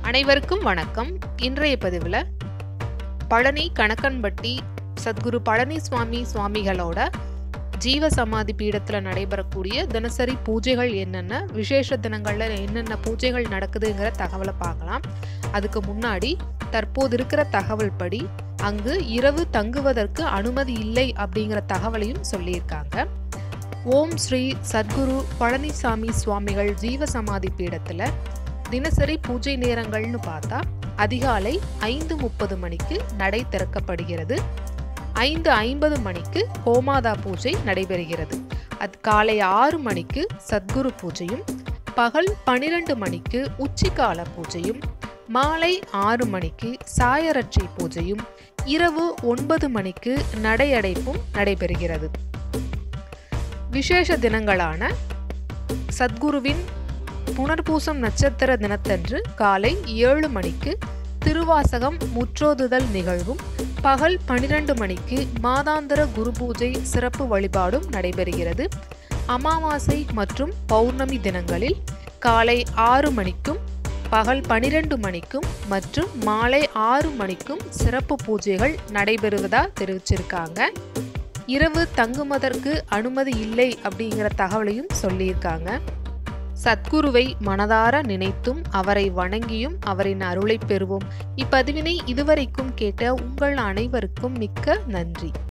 அனைவருக்கும் வணக்கம் இன்றைய பதிவில் பழனி கணக்கன்பட்டி சத்குரு பழனி சுவாமி சுவாமிகளோட ஜீவ சமாதி பீடத்தில் நடைபெறக்கூடிய தினசரி பூஜைகள் என்னென்ன விசேஷ தினங்களில் என்னென்ன பூஜைகள் நடக்குதுங்கிற தகவலை பார்க்கலாம் அதுக்கு முன்னாடி தற்போது இருக்கிற தகவல் படி அங்கு இரவு தங்குவதற்கு அனுமதி இல்லை அப்படிங்கிற தகவலையும் சொல்லியிருக்காங்க ஓம் ஸ்ரீ சத்குரு பழனிசாமி சுவாமிகள் ஜீவ சமாதி பீடத்தில் தினசரி பூஜை நேரங்கள்னு பார்த்தா அதிகாலை ஐந்து முப்பது மணிக்கு நடை திறக்கப்படுகிறது ஐந்து ஐம்பது மணிக்கு ஹோமாதா பூஜை நடைபெறுகிறது அது காலை ஆறு மணிக்கு சத்குரு பூஜையும் பகல் பனிரெண்டு மணிக்கு உச்சிக்கால பூஜையும் மாலை ஆறு மணிக்கு சாயரட்சை பூஜையும் இரவு ஒன்பது மணிக்கு நடையடைப்பும் நடைபெறுகிறது விசேஷ தினங்களான சத்குருவின் புனர்பூசம் நட்சத்திர தினத்தன்று காலை ஏழு மணிக்கு திருவாசகம் முற்றோதுதல் நிகழ்வும் பகல் பனிரெண்டு மணிக்கு மாதாந்திர குரு பூஜை சிறப்பு வழிபாடும் நடைபெறுகிறது அமாவாசை மற்றும் பௌர்ணமி தினங்களில் காலை ஆறு மணிக்கும் பகல் பனிரெண்டு மணிக்கும் மற்றும் மாலை ஆறு மணிக்கும் சிறப்பு பூஜைகள் நடைபெறுவதா தெரிவிச்சிருக்காங்க இரவு தங்குவதற்கு அனுமதி இல்லை அப்படிங்கிற தகவலையும் சொல்லியிருக்காங்க சத்குருவை மனதார நினைத்தும் அவரை வணங்கியும் அவரின் அருளை பெறுவோம் இப்பதிவினை இதுவரைக்கும் கேட்ட உங்கள் அனைவருக்கும் மிக்க நன்றி